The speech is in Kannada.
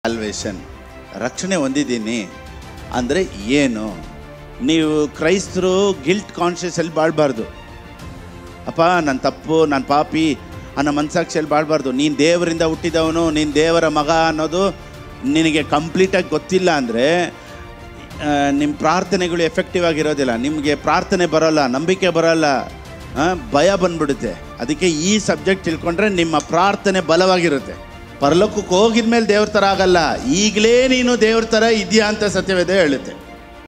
ಸಾಲ್ವೇಷನ್ ರಕ್ಷಣೆ ಹೊಂದಿದ್ದೀನಿ ಅಂದರೆ ಏನು ನೀವು ಕ್ರೈಸ್ತರು ಗಿಲ್ಟ್ ಕಾನ್ಷಿಯಸಲ್ಲಿ ಬಾಳಬಾರ್ದು ಅಪ್ಪ ನನ್ನ ತಪ್ಪು ನನ್ನ ಪಾಪಿ ಅನ್ನೋ ಮನಸಾಕ್ಷಿಯಲ್ಲಿ ಬಾಳಬಾರ್ದು ನೀನು ದೇವರಿಂದ ಹುಟ್ಟಿದವನು ನೀನು ದೇವರ ಮಗ ಅನ್ನೋದು ನಿನಗೆ ಕಂಪ್ಲೀಟಾಗಿ ಗೊತ್ತಿಲ್ಲ ಅಂದರೆ ನಿಮ್ಮ ಪ್ರಾರ್ಥನೆಗಳು ಎಫೆಕ್ಟಿವ್ ಆಗಿರೋದಿಲ್ಲ ನಿಮಗೆ ಪ್ರಾರ್ಥನೆ ಬರೋಲ್ಲ ನಂಬಿಕೆ ಬರೋಲ್ಲ ಆ, ಭಯ ಬಂದ್ಬಿಡುತ್ತೆ ಅದಕ್ಕೆ ಈ ಸಬ್ಜೆಕ್ಟ್ ತಿಳ್ಕೊಂಡ್ರೆ ನಿಮ್ಮ ಪ್ರಾರ್ಥನೆ ಬಲವಾಗಿರುತ್ತೆ ಪರಲೋಕಕ್ಕೆ ಹೋಗಿದ ಮೇಲೆ ದೇವ್ರ ಥರ ಆಗಲ್ಲ ಈಗಲೇ ನೀನು ದೇವ್ರ ಥರ ಇದೆಯಾ ಅಂತ ಸತ್ಯವೇದ ಹೇಳುತ್ತೆ